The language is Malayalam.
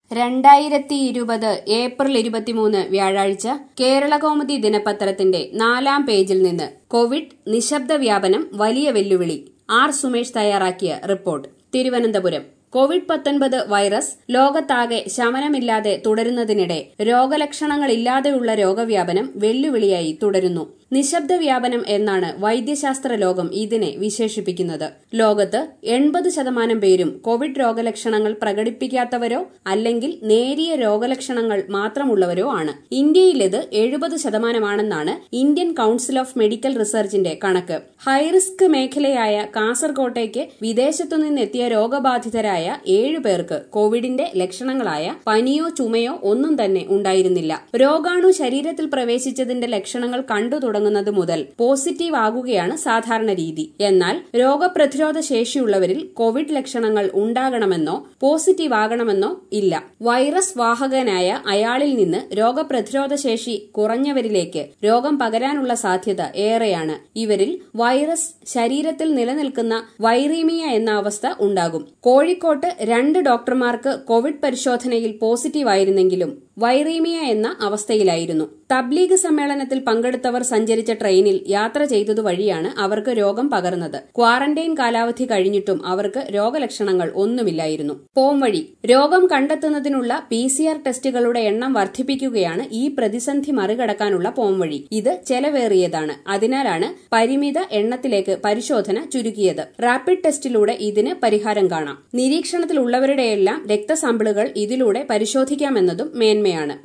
രണ്ടായിരത്തി ഇരുപത് ഏപ്രിൽ ഇരുപത്തിമൂന്ന് വ്യാഴാഴ്ച കേരളകൗമുദി ദിനപത്രത്തിന്റെ നാലാം പേജിൽ നിന്ന് കോവിഡ് നിശബ്ദ വ്യാപനം വലിയ വെല്ലുവിളി ആർ സുമേഷ് തയ്യാറാക്കിയ റിപ്പോർട്ട് തിരുവനന്തപുരം കോവിഡ് പത്തൊൻപത് വൈറസ് ലോകത്താകെ ശമനമില്ലാതെ തുടരുന്നതിനിടെ രോഗലക്ഷണങ്ങളില്ലാതെയുള്ള രോഗവ്യാപനം വെല്ലുവിളിയായി തുടരുന്നു നിശബ്ദ വ്യാപനം എന്നാണ് വൈദ്യശാസ്ത്ര ലോകം ഇതിനെ വിശേഷിപ്പിക്കുന്നത് ലോകത്ത് എൺപത് ശതമാനം പേരും കോവിഡ് രോഗലക്ഷണങ്ങൾ പ്രകടിപ്പിക്കാത്തവരോ അല്ലെങ്കിൽ നേരിയ രോഗലക്ഷണങ്ങൾ മാത്രമുള്ളവരോ ആണ് ഇന്ത്യയിലേത് എഴുപത് ശതമാനമാണെന്നാണ് ഇന്ത്യൻ കൌൺസിൽ ഓഫ് മെഡിക്കൽ റിസർച്ചിന്റെ കണക്ക് ഹൈറിസ്ക് മേഖലയായ കാസർകോട്ടേക്ക് വിദേശത്തു നിന്നെത്തിയ രോഗബാധിതരായ ഏഴു പേർക്ക് കോവിഡിന്റെ ലക്ഷണങ്ങളായ പനിയോ ചുമയോ ഒന്നും തന്നെ ഉണ്ടായിരുന്നില്ല രോഗാണു ശരീരത്തിൽ പ്രവേശിച്ചതിന്റെ ലക്ഷണങ്ങൾ കണ്ടു തുടങ്ങുന്നത് മുതൽ പോസിറ്റീവ് ആകുകയാണ് സാധാരണ രീതി എന്നാൽ രോഗപ്രതിരോധ ശേഷിയുള്ളവരിൽ കോവിഡ് ലക്ഷണങ്ങൾ ഉണ്ടാകണമെന്നോ പോസിറ്റീവ് ആകണമെന്നോ ഇല്ല വൈറസ് വാഹകനായ അയാളിൽ നിന്ന് രോഗപ്രതിരോധ ശേഷി കുറഞ്ഞവരിലേക്ക് രോഗം പകരാനുള്ള സാധ്യത ഏറെയാണ് ഇവരിൽ വൈറസ് ശരീരത്തിൽ നിലനിൽക്കുന്ന വൈറീമിയ എന്ന അവസ്ഥ ഉണ്ടാകും കോഴിക്കോട്ട് രണ്ട് ഡോക്ടർമാർക്ക് കോവിഡ് പരിശോധനയിൽ പോസിറ്റീവ് ആയിരുന്നെങ്കിലും വൈറീമിയ എന്ന അവസ്ഥയിലായിരുന്നു തബ്ലീഗ് സമ്മേളനത്തിൽ പങ്കെടുത്തവർ സഞ്ചരിച്ച ട്രെയിനിൽ യാത്ര ചെയ്തതു വഴിയാണ് അവർക്ക് രോഗം പകർന്നത് ക്വാറന്റൈൻ കാലാവധി കഴിഞ്ഞിട്ടും അവർക്ക് രോഗലക്ഷണങ്ങൾ ഒന്നുമില്ലായിരുന്നു പോംവഴി രോഗം കണ്ടെത്തുന്നതിനുള്ള പി സി ആർ ടെസ്റ്റുകളുടെ എണ്ണം വർദ്ധിപ്പിക്കുകയാണ് ഈ പ്രതിസന്ധി മറികടക്കാനുള്ള പോംവഴി ഇത് ചെലവേറിയതാണ് അതിനാലാണ് പരിമിത എണ്ണത്തിലേക്ക് പരിശോധന ചുരുക്കിയത് റാപ്പിഡ് ടെസ്റ്റിലൂടെ ഇതിന് പരിഹാരം കാണാം നിരീക്ഷണത്തിലുള്ളവരുടെയെല്ലാം രക്തസാമ്പിളുകൾ ഇതിലൂടെ പരിശോധിക്കാമെന്നതും മേന്മയാണ്